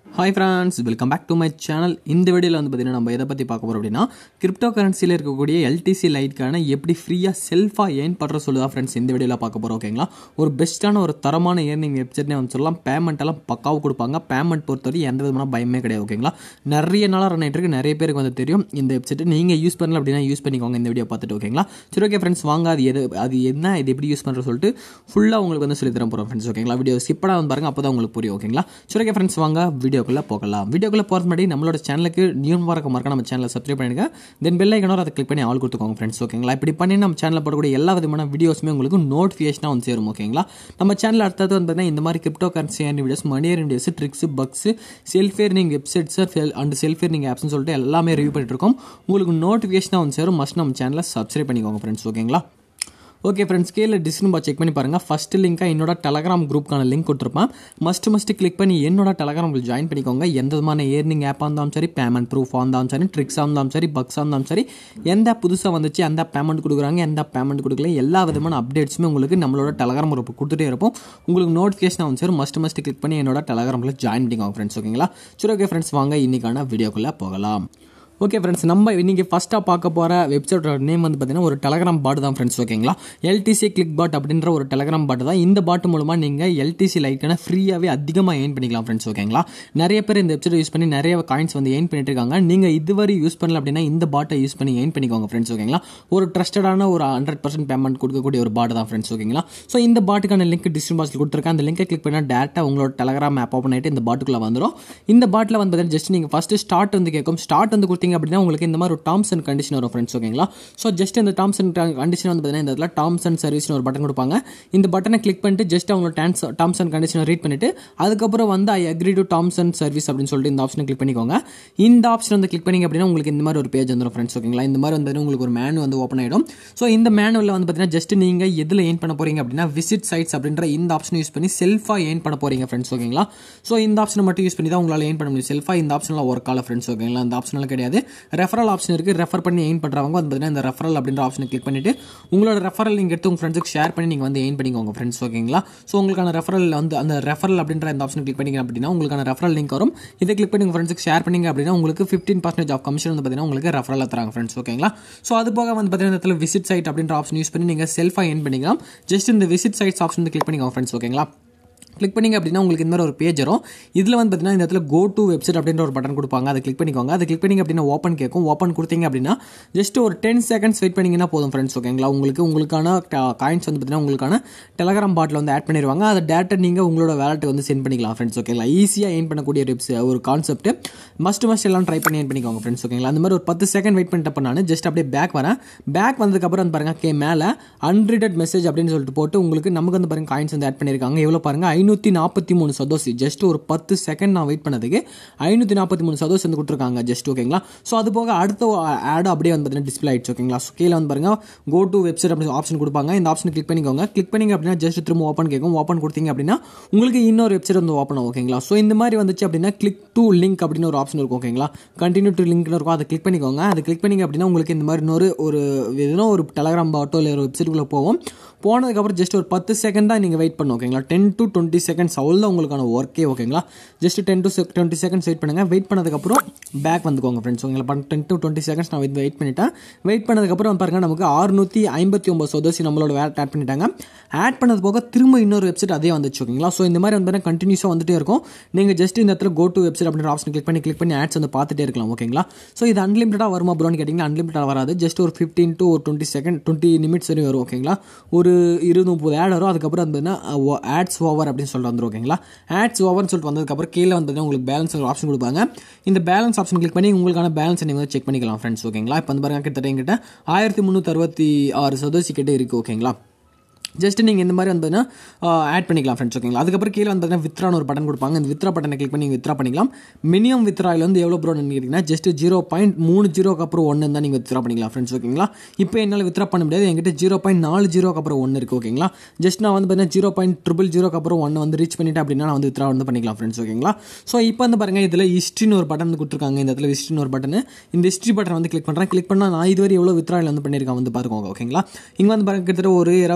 hi friends welcome back to my channel இந்த வீடியோவில் வந்து பார்த்தீங்கன்னா நம்ம எதை பற்றி பார்க்க போகிறோம் அப்படின்னா கிரிப்டோ கரன்சியில் இருக்கக்கூடிய எல்டிசி லைட்க்கான எப்படி ஃப்ரீயாக செல்ஃபாக ஏர்ன் பண்ணுற சொல்லுதா ஃப்ரெண்ட்ஸ் இந்த வீடியோவில் பார்க்க போகிறோம் ஓகேங்களா ஒரு பெஸ்ட்டான ஒரு தரமான ஏர்னிங் வெப்சைட்னே வந்து சொல்லலாம் பேமெண்ட் எல்லாம் பக்காவாக கொடுப்பாங்க பேமெண்ட் பொறுத்தவரை எந்த விதமான பயமே கிடையாது ஓகேங்களா நிறைய நாளாக ரன் ஆகிட்டு இருக்கு நிறைய பேருக்கு வந்து தெரியும் இந்த வெப்சைட் நீங்கள் யூஸ் பண்ணல அப்படின்னா யூஸ் பண்ணிக்கோங்க இந்த வீடியோ பார்த்துட்டு ஓகேங்களா சரி ஓகே ஃப்ரெண்ட்ஸ் வாங்க அது எது அது என்ன இது எப்படி யூஸ் பண்ணுறது சொல்லிட்டு ஃபுல்லாக உங்களுக்கு வந்து சொல்லி தர போகிறோம் ஃப்ரெண்ட்ஸ் ஓகேங்களா வீடியோ ஸ்கிப்படாக வந்து பாருங்க அப்போ தான் உங்களுக்கு புரியும் ஓகேங்களா சரி ஓகே ஃப்ரெண்ட்ஸ் வாங்க வீடியோக்குள்ளே போகலாம் வீடியோக்குள்ளே போகிறது முன்னாடி நம்மளோட சேனலுக்கு நியூ வரக்க மறக்க நம்ம சேனலை சப்ஸ்கிரைப் பண்ணிடுங்க தென் பெல் ஐக்கனோ அதை கிளிக் பண்ணி ஆள் கொடுத்துக்கோங்க ஃப்ரெண்ட்ஸ் ஓகேங்களா இப்படி பண்ணி நம்ம சேனலில் போடக்கூடிய எல்லா விதமான வீடியோஸுமே உங்களுக்கு நோட்டிஃபிகேஷனாக வந்து சேரும் ஓகேங்களா நம்ம சேனல் அடுத்தது வந்து பார்த்தீங்கன்னா இந்த மாதிரி crypto currency videos money videos tricks bucks self earning websites and self earning ஆப்ஸ்னு சொல்லிட்டு எல்லாமே ரிவ்யூ பண்ணிட்டு இருக்கோம் உங்களுக்கு நோட்டிஃபிகேஷனாக வந்து சேரும் மஸ்ட் நம்ம சேனலை சப்ஸ்கிரைப் பண்ணிக்கோங்க ஃப்ரெண்ட்ஸ் ஓகேங்களா ஓகே ஃப்ரெண்ட்ஸ் கீழே டிஸ்கிரிப் பாக்ஸ் செக் பண்ணி பாருங்கள் ஃபஸ்ட் லிங்காக என்னோட டெலகிராம் குரூப்க்கான லிங்க் கொடுத்துருப்பேன் மஸ்ட் மஸ்ட் கிளிக் பண்ணி என்னோட டெலகிராம் ஜாயின் பண்ணிக்கோங்க எந்த விதமான ஏர்னிங் ஆப்பாக இருந்தாலும் சரி பேமெண்ட் ப்ரூஃபாக இருந்தாலும் சரி ட்ரிக்ஸாக இருந்தாலும் சரி பக்ஸாக இருந்தாலும் சரி எந்த புதுசாக வந்துச்சு எந்த பேமெண்ட் கொடுக்குறாங்க எந்த பேமெண்ட் கொடுக்கல எல்லா விதமான அப்டேட்ஸுமே உங்களுக்கு நம்மளோட டெலகிராம் குரூப் கொடுத்துட்டே இருப்போம் உங்களுக்கு நோட்டிஃபிகேஷன் வந்து சரி மஸ்ட் மஸ்ட் கிளிக் பண்ணி என்னோட டெலகிராமில் ஜாயின் பண்ணிக்கோங்க ஃப்ரெண்ட்ஸ் ஓகேங்களா சரி ஓகே ஃப்ரெண்ட்ஸ் வாங்க இன்றைக்கான வீடியோக்குள்ளே போகலாம் ஓகே ஃப்ரெண்ட்ஸ் நம்ம இன்றைக்கி ஃபஸ்ட்டாக பார்க்க போகிற வெப்சைட்டோட நேம் வந்து பார்த்தீங்கன்னா ஒரு டெலகிராம் பாட் தான் ஃப்ரெண்ட்ஸ் ஓகேங்களா எல்டிசி கிளிக் பாட் அப்படின்ற ஒரு டெலகிராம் பாட் தான் இந்த பாட் மூலமாக நீங்கள் எல்டிசி லைக்கான ஃப்ரீயாகவே அதிகமாக ஏர்ன் பண்ணிக்கலாம் ஃப்ரெண்ட்ஸ் ஓகேங்களா நிறைய பேர் இந்த வெப்சைட் யூஸ் பண்ணி நிறைய காயின்ஸ் வந்து ஏர்ன் பண்ணிட்டு இருக்காங்க நீங்கள் இதுவரை யூஸ் பண்ணல அப்படின்னா இந்த பாட்டை யூஸ் பண்ணி ஏர்ன் பண்ணிக்கோங்க ஃப்ரெண்ட்ஸ் ஓகேங்களா ஒரு ட்ரஸ்டடான ஒரு ஹண்ட்ரட் பர்சன்ட் பேமெண்ட் கொடுக்கக்கூடிய ஒரு பாட் தான் ஃப்ரெண்ட்ஸ் ஓகேங்களா ஸோ இந்த பாட்டுக்கான லிங்க் டிஸ்கிரிப் பாக்ஸில் கொடுத்துருக்கேன் அந்த லிங்கை கிளிக் பண்ணால் டேரெக்டாக உங்களோட டெலகிராம் ஆப் ஓப்பன் ஆகிட்டு இந்த பாட்டுக்குள்ளே வந்துடும் இந்த பாட்டில் வந்து பார்த்தீங்கன்னா ஜஸ்ட் நீங்கள் ஃபஸ்ட்டு ஸ்டார்ட் வந்து கேட்கும் ஸ்டார்ட் வந்து கொடுத்தீங்க அப்படின்னா உங்களுக்கு இந்த மாதிரி ஒரு டேர்ம்ஸ் அண்ட் கண்டிஷன் வரும் ஃப்ரெண்ட்ஸ் ஓகேங்களா ஸோ ஜஸ்ட் இந்த டேர்ம்ஸ் அண்ட் கண்டிஷன் வந்து பார்த்தீங்கன்னா இந்த இடத்துல டேர்ம்ஸ் அண்ட் சர்வீஸ்னு ஒரு பட்டன் கொடுப்பாங்க இந்த பட்டனை கிளிக் பண்ணிட்டு ஜஸ்ட் அவங்களோட டேர்ம்ஸ் டேர்ம்ஸ் அண்ட் கண்டிஷனை ரீட் பண்ணிட்டு அதுக்கப்புறம் வந்து I agree to terms and service அப்படின்னு சொல்லிட்டு இந்த ஆப்ஷனை கிளிக் பண்ணிக்கோங்க இந்த ஆப்ஷன் வந்து கிளிக் பண்ணிங்க அப்படின்னா உங்களுக்கு இந்த மாதிரி ஒரு பேஜ் வந்துடும் ஃப்ரெண்ட்ஸ் ஓகேங்களா இந்த மாதிரி வந்து உங்களுக்கு ஒரு மேனு வந்து ஓப்பன் ஆகிடும் ஸோ இந்த மேனுவலில் வந்து பார்த்தீங்கன்னா ஜஸ்ட் நீங்கள் எதில் ஏன் பண்ண போறீங்க அப்படின்னா விசிட் சைட்ஸ் அப்படின்ற இந்த ஆப்ஷன் யூஸ் பண்ணி செல்ஃபாக ஏன் பண்ண போறீங்க ஃப்ரெண்ட்ஸ் ஓகேங்களா ஸோ இந்த ஆப்ஷனை மட்டும் யூஸ் பண்ணி தான் உங்களால் ஏன் பண்ண முடியும் செல்ஃபாக இந்த ஆப்ஷனில் ஒர்க் ஆகல ஃப்ரெண்ட்ஸ் ஓகேங்களா இந்த ஆப்ஷனில் கிடையாது ரெஃபரல் ஆப்ஷன் இருக்குது ரெஃபர் பண்ணி எயின் பண்ணுறவங்க வந்து பார்த்தீங்கன்னா இந்த ரெஃபரல் அப்படின்ற ஆப்ஷனை கிளிக் பண்ணிட்டு உங்களோட ரெஃபரல் நீங்கள் எடுத்து உங்கள் ஃப்ரெண்ட்ஸுக்கு ஷேர் பண்ணி நீங்கள் வந்து எயின் பண்ணிக்கோங்க ஃப்ரெண்ட்ஸ் ஓகேங்களா ஸோ உங்களுக்கான ரெஃபரல் வந்து அந்த ரெஃபரல் அப்படின்ற இந்த ஆப்ஷன் கிளிக் பண்ணிங்க அப்படின்னா உங்களுக்கான ரெஃபரல் லிங்க் வரும் இதை கிளிக் பண்ணி உங்கள் ஃப்ரெண்ட்ஸுக்கு ஷேர் பண்ணிங்க அப்படின்னா உங்களுக்கு ஃபிஃப்டீன் பர்சன்டேஜ் ஆஃப் கமிஷன் வந்து பார்த்தீங்கன்னா உங்களுக்கு ரெஃபரல் தராங்க ஃப்ரெண்ட்ஸ் ஓகேங்களா ஸோ அது போக வந்து பார்த்தீங்கன்னா இடத்துல விசிட் சைட் அப்படின்ற ஆப்ஷன் யூஸ் பண்ணி நீங்கள் செல்ஃபாக என் பண்ணிக்கலாம் ஜஸ்ட் இந்த விசிட் சைட்ஸ் ஆப்ஷன் வந்து கிளிக் பண்ணிக்கோங்க ஃப்ரெண்ட்ஸ் ஓகேங்களா கிளிக் பண்ணிங்க அப்படின்னா உங்களுக்கு இந்த மாதிரி ஒரு பேஜ் வரும் இதில் வந்து பார்த்தீங்கன்னா இந்த இடத்துல கோ டு வெப்சைட் அப்படின்ற ஒரு பட்டன் கொடுப்பாங்க அதை கிளிக் பண்ணிக்கோங்க அதை கிளிக் பண்ணிங்க அப்படின்னா ஓப்பன் கேட்கும் ஓப்பன் கொடுத்தீங்க அப்படின்னா ஜஸ்ட் ஒரு டென் செகண்ட்ஸ் வெயிட் பண்ணிங்கன்னா போதும் ஃப்ரெண்ட்ஸ் ஓகேங்களா உங்களுக்கு உங்களுக்கான காயின்ஸ் வந்து பார்த்தீங்கன்னா உங்களுக்கான டெலகிராம் பாட்டில் வந்து ஆட் பண்ணிடுவாங்க அதை டேரக்டாக நீங்கள் உங்களோட வேலெட்டை வந்து சென்ட் பண்ணிக்கலாம் ஃப்ரெண்ட்ஸ் ஓகேங்களா ஈஸியாக ஏன் பண்ணக்கூடிய வெப்ஸ் ஒரு கான்செப்ட் மஸ்ட் மஸ்ட் எல்லாம் ட்ரை பண்ணி ஏன் பண்ணிக்கோங்க ஃப்ரெண்ட்ஸ் ஓகேங்களா அந்த மாதிரி ஒரு பத்து செகண்ட் வெயிட் பண்ணிட்டப்ப நான் ஜஸ்ட் அப்படியே பேக் வரேன் பேக் வந்ததுக்கப்புறம் வந்து பாருங்க கே மேலே அன்ரீடட் மெசேஜ் அப்படின்னு சொல்லிட்டு போட்டு உங்களுக்கு நமக்கு வந்து பாருங்க காயின்ஸ் வந்து ஆட் பண்ணியிருக்காங்க எவ்வளோ பாருங்க ஐநூற்றி நாற்பத்தி மூணு சதோசி ஜஸ்ட் ஒரு பத்து செகண்ட் நான் வெயிட் பண்ணதுக்கு ஐநூற்றி நாற்பத்தி மூணு சதோசி வந்து கொடுத்துருக்காங்க ஜஸ்ட் ஓகேங்களா ஸோ அது போக அடுத்த ஆட் அப்படியே வந்து பார்த்தீங்கன்னா டிஸ்பிளே ஆயிடுச்சு ஓகேங்களா ஸோ கீழே வந்து பாருங்க கோ டு வெப்சைட் அப்படின்னு ஆப்ஷன் கொடுப்பாங்க இந்த ஆப்ஷன் கிளிக் பண்ணிக்கோங்க கிளிக் பண்ணிங்க அப்படின்னா ஜஸ்ட் திரும்ப ஓப்பன் கேட்கும் ஓப்பன் கொடுத்தீங்க அப்படின்னா உங்களுக்கு இன்னொரு வெப்சைட் வந்து ஓப்பன் ஆகும் ஓகேங்களா ஸோ இந்த மாதிரி வந்துச்சு அப்படின்னா கிளிக் டு லிங்க் அப்படின்னு ஒரு ஆப்ஷன் இருக்கும் ஓகேங்களா கண்டினியூ டு லிங்க்னு இருக்கும் அதை கிளிக் பண்ணிக்கோங்க அதை கிளிக் பண்ணிங்க அப்படின்னா உங்களுக்கு இந்த மாதிரி இன்னொரு ஒரு எதுனா ஒரு டெலகிராம் பாட்டோ இல்லை ஒரு வெப்சைட்டுக்குள்ளே போவோம் போனதுக்கப்புறம் ஜஸ்ட் ஒரு பத்து செகண்ட் தான் நீங்கள் வெயிட் பண்ணும் ஓகேங்களா டென் டு டுவெண்ட்டி செகண்ட்ஸ் அவ்வளோ உங்களுக்கான ஒர்க்கே ஓகேங்களா just ten to twenty seconds wait பண்ணுங்கள் வெயிட் பண்ணதுக்கப்புறம் பேக் வந்துக்கோங்க ஃப்ரெண்ட்ஸ் ஓகேங்களா டென் டு டுவெண்ட்டி செகண்ட்ஸ் நான் வெயிட் பண்ணிட்டேன் வெயிட் பண்ணதுக்கப்புறம் பாருங்கள் நமக்கு அறுநூற்றி ஐம்பத்தி ஒம்பது சொதசி நம்மளோட வேட் ஆட் பண்ணிட்டாங்க ஆட் பண்ணது போக திரும்ப இன்னொரு வெப்சைட் அதே வந்துச்சு ஓகேங்களா ஸோ இந்த மாதிரி வந்து கண்டினியூஸாக வந்துட்டே இருக்கும் நீங்கள் ஜஸ்ட் இந்த இடத்துல கோ டு வெப்சைட் அப்படின்ற ஆப்ஷன் கிளிக் பண்ணி கிளிக் பண்ணி ஆட்ஸ் வந்து பார்த்துட்டே இருக்கலாம் ஓகேங்களா ஸோ இது அன்லிமிட்டடாக வருமா ப்ரோன்னு கேட்டிங்கன்னா அன்லிமிட்டடாக வராது ஜஸ்ட் ஒரு ஃபிஃப்டீன் டு ஒரு டுவெண்ட்டி செகண்ட் டுவெண்ட்டி நிமிட்ஸ் வரையும் வரும் ஓகேங்களா ஒரு இருபது முப்பது ஆட் வரும் அதுக்கப்புறம் வந்து ஆட்ஸ் ஓவர் அப்படின்னு சொல்லிட்டு வந்துடும் ஓகேங்களா ஆட்ஸ் ஓவர்னு சொல்லிட்டு வந்ததுக்கப்புறம் கீழே வந்து உங்களுக்கு பேலன்ஸ் ஆப்ஷன் கொடுப்பாங்க இந்த பேலன்ஸ் ஆப்ஷன் கிளிக் பண்ணி உங்களுக்கான பேலன்ஸ் நீங்கள் வந்து செக் பண்ணிக்கலாம் ஃப்ரெண்ட்ஸ் ஓகேங்களா இப்போ வந்து பாருங்க கிட்டத்தட்ட எங்கிட்ட ஆயிரத்தி முந்நூற்றி அறுபத்தி ஆறு சதோசி கிட்டே இருக்குது ஓகேங்களா ஜஸ்ட் நீங்கள் இந்த மாதிரி வந்ததுன்னா ஆட் பண்ணிக்கலாம் ஃப்ரெண்ட்ஸ் ஓகேங்களா அதுக்கப்புறம் கீழே வந்ததுன்னா வித்ரான்னு ஒரு பட்டன் கொடுப்பாங்க இந்த வித்ரா பட்டனை கிளிக் பண்ணி வித்ரா பண்ணிக்கலாம் மினிமம் வித்ராயில் வந்து எவ்வளோ ப்ரோ நினைக்கிறீங்கன்னா ஜஸ்ட் ஜீரோ பாயிண்ட் மூணு ஜீரோக்கு அப்புறம் ஒன்று தான் நீங்கள் வித்ரா பண்ணிக்கலாம் ஃப்ரெண்ட்ஸ் ஓகேங்களா இப்போ என்னால் வித்ரா பண்ண முடியாது என்கிட்ட ஜீரோ பாயிண்ட் நாலு ஜீரோக்கு அப்புறம் ஒன்று இருக்குது ஓகேங்களா ஜஸ்ட் நான் வந்து பார்த்தீங்கன்னா ஜீரோ பாயிண்ட் ட்ரிபிள் ஜீரோக்கு அப்புறம் ஒன்று வந்து ரீச் பண்ணிட்டேன் அப்படின்னா நான் வந்து வித்ரா வந்து பண்ணிக்கலாம் ஃப்ரெண்ட்ஸ் ஓகேங்களா ஸோ இப்போ வந்து பாருங்கள் இதில் ஹிஸ்ட்ரின்னு ஒரு பட்டன் கொடுத்துருக்காங்க இந்த இடத்துல ஹிஸ்ட்ரின்னு ஒரு பட்டன் இந்த ஹிஸ்ட்ரி பட்டன் வந்து கிளிக் பண்ணுறேன் கிளிக் பண்ணால் நான் இதுவரை எவ்வளோ வித்ராயில் வந்து பண்ணியிருக்கேன் வந்து பார்த்துக்கோங்க ஓகேங்களா இங்கே வந்து பாருங்க கிட்டத்தட்ட ஒரு இருபத்தி ரெண்டாயிரம்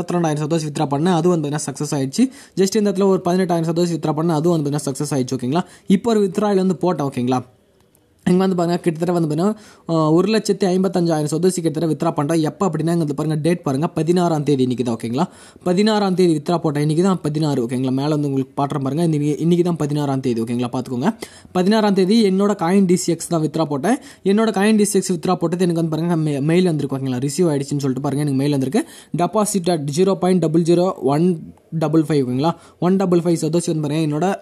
சதோஷ் வித்ரா பண்ணேன் அது வந்து பார்த்தீங்கன்னா சக்ஸஸ் ஆயிடுச்சு ஜஸ்ட் இந்த இடத்துல ஒரு பதினெட்டாயிரம் சதோஷ் வித்ரா பண்ணேன் அதுவும் வந்து பார்த்தீங்கன்னா சக்ஸஸ் ஆயிடுச்சு ஓகேங்களா இப்போ ஒரு வித்ராயில் வந்து போட்டேன் ஓகேங்களா இங்கே வந்து பாருங்கள் கிட்டத்தட்ட வந்து பார்த்தீங்கன்னா ஒரு லட்சத்தி ஐம்பத்தஞ்சாயிரம் சொதசி கிட்டத்தட்ட வித்ரா பண்ணுறோம் எப்போ அப்படின்னா இங்கே பாருங்கள் டேட் பாருங்கள் பதினாறாம் தேதி இன்றைக்கி தான் ஓகேங்களா பதினாறாம் தேதி வித்ரா போட்டேன் இன்றைக்கி தான் பதினாறு ஓகேங்களா மேலே வந்து உங்களுக்கு பாட்டுறேன் பாருங்கள் இன்றைக்கி இன்றைக்கி தான் பதினாறாம் தேதி ஓகேங்களா பார்த்துக்கோங்க பதினாறாம் தேதி என்னோட காயின் டிசிஎக்ஸ் தான் வித்ரா போட்டேன் என்னோட காயின் டிசிஎக்ஸ் வித்ரா போட்டது எனக்கு வந்து பாருங்கள் மெ மெயில் வந்திருக்கு ஓகேங்களா ரிசீவ் ஆயிடுச்சுன்னு சொல்லிட்டு பாருங்கள் எனக்கு மெயில் வந்திருக்கு deposit at zero point double zero one double five ஓகேங்களா ஒன் டபுள் ஃபைவ் சதோசி வந்து பாருங்கள் என்னோட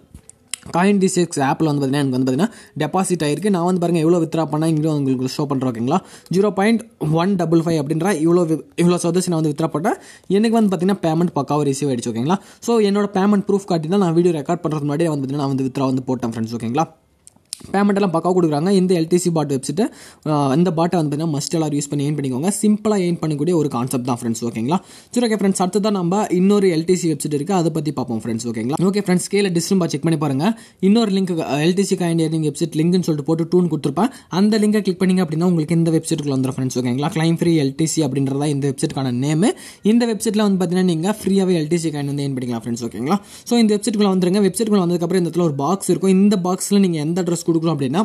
காயின் டி சிக்ஸ் ஆப்பில் வந்து பார்த்தீங்கன்னா எனக்கு வந்து பார்த்தீங்கன்னா டெபாசிட் ஆயிருக்கு நான் வந்து பாருங்கள் எவ்வளோ வித்ரா பண்ணால் இங்கே உங்களுக்கு ஷோ பண்ணுறேன் ஓகேங்களா zero point one double five அப்படின்ற இவ்வளோ இவ்வளோ சதோசி நான் வந்து வித்ரா போட்டேன் எனக்கு வந்து பார்த்தீங்கன்னா பேமெண்ட் பக்காவாக ரிசீவ் ஆயிடுச்சு ஓகேங்களா ஸோ என்னோட பேமெண்ட் ப்ரூஃப் காட்டி தான் நான் வீடியோ ரெக்கார்ட் பண்ணுறது முன்னாடி வந்து பார்த்தீங்கன்னா நான் வந்து வித்ரா வந்து போட்டேன் ஃப்ரெண்ட்ஸ் ஓகேங்களா பேமெண்ட் எல்லாம் பக்காவாக கொடுக்குறாங்க இந்த எல்டிசி பாட் வெப்சைட்டு இந்த பாட்டை வந்து பார்த்தீங்கன்னா மஸ்ட் எல்லாரும் யூஸ் பண்ணி ஏன் பண்ணிக்கோங்க சிம்பிளாக ஏன் பண்ணக்கூடிய ஒரு கான்செப்ட் தான் ஃப்ரெண்ட்ஸ் ஓகேங்களா சரி ஓகே ஃப்ரெண்ட்ஸ் அடுத்து தான் நம்ம இன்னொரு எல்டிசி வெப்சைட் இருக்குது அதை பற்றி பார்ப்போம் ஃப்ரெண்ட்ஸ் ஓகேங்களா ஓகே ஃப்ரெண்ட்ஸ் கீழே டிஸ்கிரிம்பா செக் பண்ணி பாருங்கள் இன்னொரு link LTC coin earning website லிங்க்னு சொல்லிட்டு போட்டு டூன் கொடுத்துருப்பேன் அந்த லிங்கை கிளிக் பண்ணிங்க அப்படின்னா உங்களுக்கு இந்த வெப்சைட்டுக்குள்ள வந்துடும் ஃப்ரெண்ட்ஸ் ஓகேங்களா கிளைம் ஃப்ரீ எல்டிசி அப்படின்றதா இந்த வெப்சைட்டுக்கான நேம் இந்த வெப்சைட்டில் வந்து பார்த்தீங்கன்னா நீங்கள் ஃப்ரீயாகவே எல்டிசி காயின் வந்து ஏன் பண்ணிக்கலாம் ஃப்ரெண்ட்ஸ் ஓகேங்களா ஸோ இந்த வெப்சைட்டுக்குள்ள வந்துருங்க வெப்சைட்டுக்குள்ள வந்ததுக்கப்புறம் இந்த இடத்துல ஒரு பாக்ஸ் இருக்கும் இந்த பாக்ஸில் நீங்கள் எந்த அட்ரஸ் கொடுக்கணும் அப்படின்னா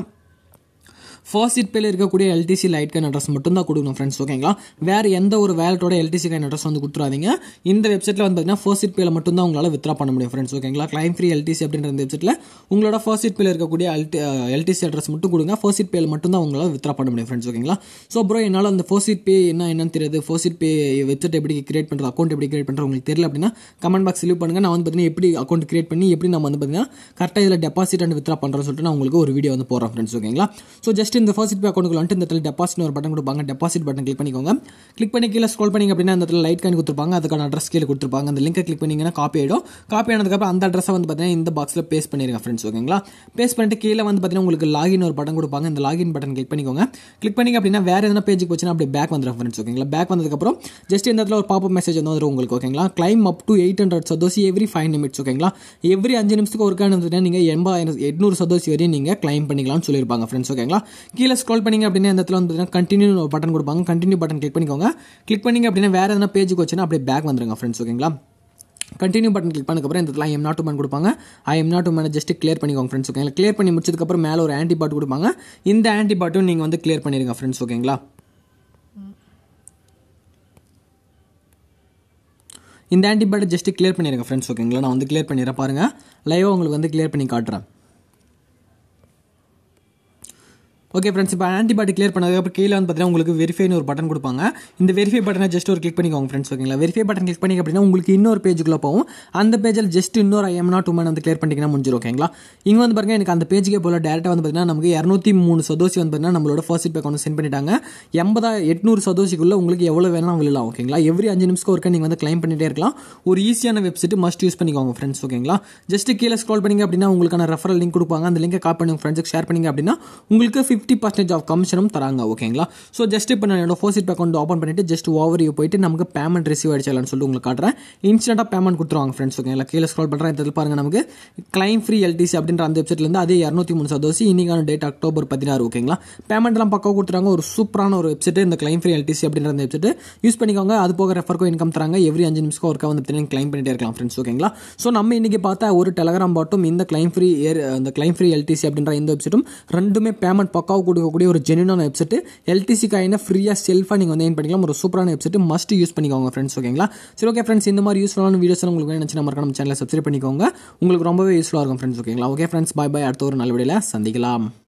ஃபர்ஸ்ட் பேல இருக்கக்கூடிய எல்டிசி லைட் கைன் அட்ரஸ் மட்டும் தான் கொடுக்கணும் ஃப்ரெண்ட்ஸ் ஓகேங்களா வேறு எந்த ஒரு வேலட்டோட எல்டிசி கைன் அட்ரஸ் வந்து கொடுத்துறாதீங்க இந்த வெப்சைட்டில் வந்து பார்த்தீங்கன்னா ஃபர்ஸ்ட் பேல மட்டும் தான் உங்களால் வித்ரா பண்ண முடியும் ஃப்ரெண்ட்ஸ் ஓகேங்களா கிளைம் ஃப்ரீ எல்டிசி அப்படின்ற இந்த வெப்சைட்டில் உங்களோட ஃபர்ஸ்ட் பேல இருக்கக்கூடிய எல்டிசி அட்ரஸ் மட்டும் கொடுங்க ஃபர்ஸ்ட் பேல மட்டும் தான் உங்களால் வித்ரா பண்ண முடியும் ஃப்ரெண்ட்ஸ் ஓகேங்களா ஸோ ப்ரோ என்னால் அந்த ஃபர்ஸ்ட் பே என்ன என்னன்னு தெரியாது ஃபர்ஸ்ட் பே வெப்சைட் எப்படி கிரியேட் பண்ணுறது அக்கௌண்ட் எப்படி கிரியேட் பண்ணுறது உங்களுக்கு தெரியல அப்படின்னா கமெண்ட் பாக்ஸ் லீவ் பண்ணுங்கள் நான் வந்து பார்த்தீங்கன்னா எப்படி அக்கௌண்ட் கிரியேட் பண்ணி எப்படி நம்ம வந்து பார்த்தீங்கன்னா கரெக்டாக இதில் டெபாசிட் அண்ட் வித்ரா பண்ணுறோம்னு சொல்லிட்டு நான் உங்களுக்கு ஒரு வீடியோ வந்து போடுறேன் ஃப்ரெண்ட்ஸ் ஓகேங்களா ஸோ ஜஸ்ட் இந்த ஃபர்ஸ்ட் பே அக்கௌண்ட் வந்துட்டு இந்த இடத்துல டெபாசிட் ஒரு பட்டன் கொடுப்பாங்க டெபாசிட் பட்டன் கிளிக் பண்ணிக்கோங்க கிளிக் பண்ணி கீழே ஸ்க்ரோல் பண்ணிங்க அப்படின்னா அந்த இடத்துல லைட் காயின் கொடுத்துருப்பாங்க அதுக்கான அட்ரஸ் கீழே கொடுத்துருப்பாங்க அந்த லிங்கை கிளிக் பண்ணிங்கன்னா காப்பி ஆகிடும் காப்பி ஆனதுக்கப்புறம் அந்த அட்ரஸை வந்து பார்த்தீங்கன்னா இந்த பாக்ஸில் பேஸ்ட் பண்ணிருங்க ஃப்ரெண்ட்ஸ் ஓகேங்களா பேஸ்ட் பண்ணிட்டு கீழே வந்து பார்த்தீங்கன்னா உங்களுக்கு லாகின் ஒரு பட்டன் கொடுப்பாங்க இந்த லாகின் பட்டன் கிளிக் பண்ணிக்கோங்க கிளிக் பண்ணிங்க அப்படின்னா வேறு எதனா பேஜுக்கு போச்சுன்னா அப்படியே பேக் வந்துடும் ஃப்ரெண்ட்ஸ் ஓகேங்களா பேக் வந்ததுக்கப்புறம் ஜஸ்ட் இந்த இடத்துல ஒரு பாப்பப் மெசேஜ் வந்து வந்துடும் உங்களுக்கு ஓகேங்களா claim up to eight hundred satoshi every five minutes ஓகேங்களா எவ்ரி அஞ்சு நிமிஷத்துக்கு ஒரு கான் வந்துட்டு நீங்கள் எண்பதாயிரம் எட்நூறு சதோசி வரையும் நீங்கள் கிளைம் பண்ணிக்கலாம்னு சொல்லியிருப்பாங்க ஃப்ரெண்ட்ஸ் ஓகேங்களா கீழே ஸ்க்ரோல் பண்ணிங்க அப்படின்னா இந்த இடத்துல வந்து பார்த்தீங்கன்னா கண்டினியூ ஒரு பட்டன் கொடுப்பாங்க கண்டினியூ பட்டன் கிளிக் பண்ணிக்கோங்க கிளிக் பண்ணிங்க அப்படின்னா வேறு எதனா பேஜுக்கு வச்சுன்னா அப்படியே பேக் வந்துருங்க ஃப்ரெண்ட்ஸ் ஓகேங்களா கண்டினியூ பட்டன் கிளிக் பண்ணதுக்கப்புறம் இந்த இடத்துல எம் நாட் மேன் கொடுப்பாங்க I am not man just clear பண்ணிக்கோங்க ஃப்ரெண்ட்ஸ் ஓகேங்களா கிளியர் பண்ணி முடிச்சதுக்கப்புறம் மேலே ஒரு ஆன்டிபாட் கொடுப்பாங்க இந்த ஆன்டிபாட்டும் நீங்கள் வந்து கிளியர் பண்ணிடுங்க ஃப்ரெண்ட்ஸ் ஓகேங்களா இந்த ஆன்டிபாட்டை ஜஸ்ட் கிளியர் பண்ணிடுங்க ஃப்ரெண்ட்ஸ் ஓகேங்களா நான் வந்து கிளியர் பண்ணிடுறேன் பாருங்கள் லைவாக உங்களுக்கு வந்து கிளியர் பண்ணி காட்டுறேன் ஓகே ஃப்ரெண்ட்ஸ் இப்போ ஆன்டிபாடி கிளியர் பண்ணதுக்கப்புறம் கீழே வந்து பார்த்தீங்கன்னா உங்களுக்கு வெரிஃபைன்னு ஒரு பட்டன் கொடுப்பாங்க இந்த வெரிஃபை பட்டனை ஜஸ்ட் ஒரு கிளிக் பண்ணிக்கோங்க ஃப்ரெண்ட்ஸ் ஓகேங்களா வெரிஃபை பட்டன் கிளிக் பண்ணிங்க அப்படின்னா உங்களுக்கு இன்னொரு பேஜுக்குள்ளே போகும் அந்த பேஜில் ஜஸ்ட் இன்னொரு ஐஎம் நாட் உமன் வந்து கிளியர் பண்ணிங்கன்னா முடிஞ்சிடும் ஓகேங்களா இங்கே வந்து பாருங்க எனக்கு அந்த பேஜுக்கே போல டேரெக்டாக வந்து பார்த்தீங்கன்னா நமக்கு இரநூத்தி மூணு சதோசி வந்து பார்த்தீங்கன்னா நம்மளோட ஃபர்ஸ்ட் பேக் வந்து சென்ட் பண்ணிட்டாங்க எண்பதா எட்நூறு சதோசிக்குள்ளே உங்களுக்கு எவ்வளோ வேணாலும் விழலாம் ஓகேங்களா எவ்ரி அஞ்சு நிமிஷம் ஒருக்கா நீங்கள் வந்து கிளைம் பண்ணிட்டே இருக்கலாம் ஒரு ஈஸியான வெப்சைட் மஸ்ட் யூஸ் பண்ணிக்கோங்க ஃப்ரெண்ட்ஸ் ஓகேங்களா ஜஸ்ட் கீழே ஸ்க்ரோல் பண்ணிங்க அப்படின்னா உங்களுக்கான ரெஃபரல் லிங்க் கொடுப்பாங்க அந்த லிங்கை காப்பி பண்ணி ஃப்ரெண்ட்ஸுக்கு ஷேர் பண்ணிங்க அப்படின்னா உங்களுக்கு ஃபிஃப்டி பர்சன்டேஜ் ஆஃப் கமிஷனும் தராங்க ஓகேங்களா ஸோ ஜஸ்ட் இப்போ நான் என்னோட ஃபோசிட் அக்கௌண்ட் ஓப்பன் பண்ணிட்டு ஜஸ்ட் ஓவர் போயிட்டு நமக்கு பேமெண்ட் ரிசீவ் ஆயிடுச்சாலன்னு சொல்லிட்டு உங்களுக்கு காட்டுறேன் இன்ஸ்டன்ட்டாக பேமெண்ட் கொடுத்துருவாங்க ஃப்ரெண்ட்ஸ் ஓகேங்களா கீழே ஸ்க்ரோல் பண்ணுறேன் இதில் பாருங்க நமக்கு கிளைம் ஃப்ரீ எல்டிசி அப்படின்ற அந்த வெப்சைட்லேருந்து அதே இரநூத்தி மூணு சதோசி இன்னைக்கான டேட் அக்டோபர் பதினாறு ஓகேங்களா பேமெண்ட்லாம் பக்கம் கொடுத்துறாங்க ஒரு சூப்பரான ஒரு வெப்சைட் இந்த கிளைம் ஃப்ரீ எல்டிசி அப்படின்ற அந்த வெப்சைட் யூஸ் பண்ணிக்கோங்க அது போக ரெஃபருக்கும் இன்கம் தராங்க எவ்ரி அஞ்சு நிமிஷம் ஒருக்கா வந்து பார்த்தீங்கன்னா கிளைம் பண்ணிட்டே இருக்கலாம் ஃப்ரெண்ட்ஸ் ஓகேங்களா ஸோ நம்ம இன்னைக்கு பார்த்தா ஒரு டெலகிராம் பாட்டும் இந்த கிளைம் ஃப்ரீ ஏர் அந்த கிளைம் ஃப்ரீ எல்டிசி அப்படின்ற இந்த வெப்சைட்டும் ரெண்டுமே பேமெண்ட் பக்காவாக கொடுக்கக்கூடிய ஒரு ஜென்யூனான வெப்சைட் எல்டிசி காயினை ஃப்ரீயாக செல்ஃபாக நீங்கள் வந்து ஏன் பண்ணிக்கலாம் ஒரு சூப்பரான வெப்சைட் மஸ்ட் யூஸ் பண்ணிக்கோங்க ஃப்ரெண்ட்ஸ் ஓகேங்களா சரி ஓகே ஃப்ரெண்ட்ஸ் இந்த மாதிரி யூஸ்ஃபுல்லான வீடியோஸ் உங்களுக்கு நினச்சி நம்ம நம்ம சேனலை சப்ஸ்கிரைப் பண்ணிக்கோங்க உங்களுக்கு ரொம்பவே யூஸ்ஃபுல்லாக இருக்கும் ஃப்ரெண்ட்ஸ் ஓகேங்களா ஓகே ஃப்ரெண்ட்ஸ் பாய் பாய் அடுத்த ஒரு நல்ல வீடியோவில் சந்திக்கலாம்